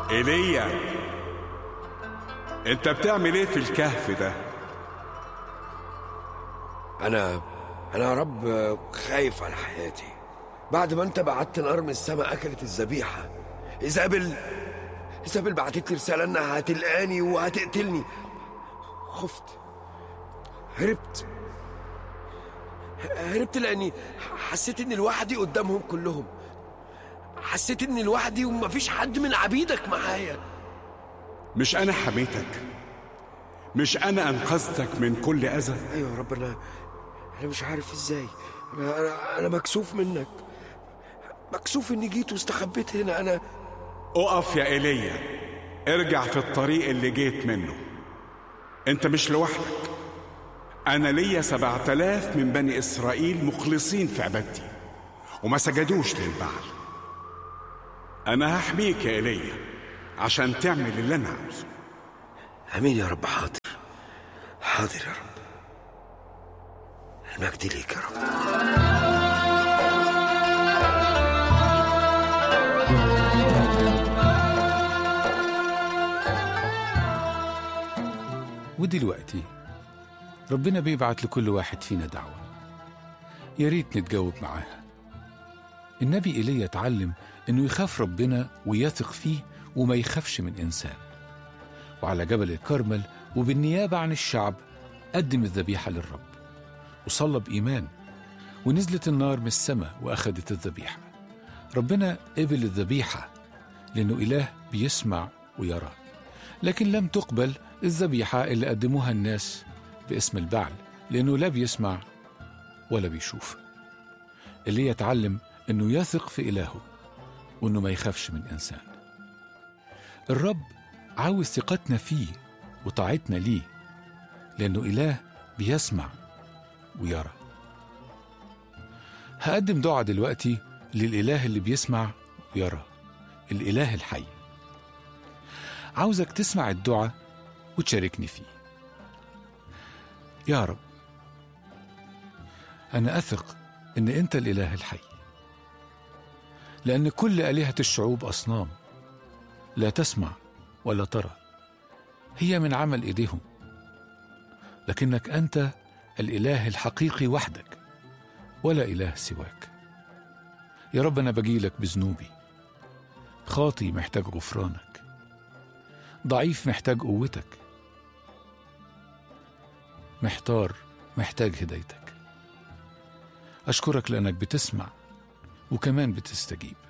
ايليا انت بتعمل ايه في الكهف ده انا انا يا رب خايف على حياتي بعد ما انت بعت نار من السماء اكلت الذبيحه ايزابل ايزابل بعتت لي رساله انها هتلقاني وهتقتلني خفت هربت هربت لاني حسيت اني لوحدي قدامهم كلهم حسيت اني لوحدي ومفيش حد من عبيدك معايا مش انا حميتك مش انا انقذتك من كل اذى ايوه يا رب انا انا مش عارف ازاي انا انا, أنا مكسوف منك مكسوف اني جيت واستخبيت هنا انا اقف يا ايليا ارجع في الطريق اللي جيت منه انت مش لوحدك انا ليا سبعة آلاف من بني اسرائيل مخلصين في عبادتي وما سجدوش للبعل انا هحميك يا ايليا عشان تعمل اللي انا عاوزه امين يا رب حاضر حاضر يا رب المجد ليك يا رب ودلوقتي ربنا بيبعت لكل واحد فينا دعوة يا ريت نتجاوب معاها النبي إيليا اتعلم إنه يخاف ربنا ويثق فيه وما يخافش من إنسان وعلى جبل الكرمل وبالنيابة عن الشعب قدم الذبيحة للرب وصلى بإيمان ونزلت النار من السماء وأخدت الذبيحة ربنا قبل الذبيحة لأنه إله بيسمع ويرى لكن لم تقبل الذبيحة اللي قدموها الناس باسم البعل لأنه لا بيسمع ولا بيشوف اللي يتعلم أنه يثق في إلهه وأنه ما يخافش من إنسان الرب عاوز ثقتنا فيه وطاعتنا ليه لأنه إله بيسمع ويرى هقدم دعاء دلوقتي للإله اللي بيسمع ويرى الإله الحي عاوزك تسمع الدعاء وتشاركني فيه يا رب أنا أثق إن أنت الإله الحي لأن كل آلهة الشعوب أصنام لا تسمع ولا ترى هي من عمل إيديهم لكنك أنت الإله الحقيقي وحدك ولا إله سواك يا رب أنا بجيلك بذنوبي خاطي محتاج غفرانك ضعيف محتاج قوتك محتار محتاج هدايتك أشكرك لأنك بتسمع وكمان بتستجيب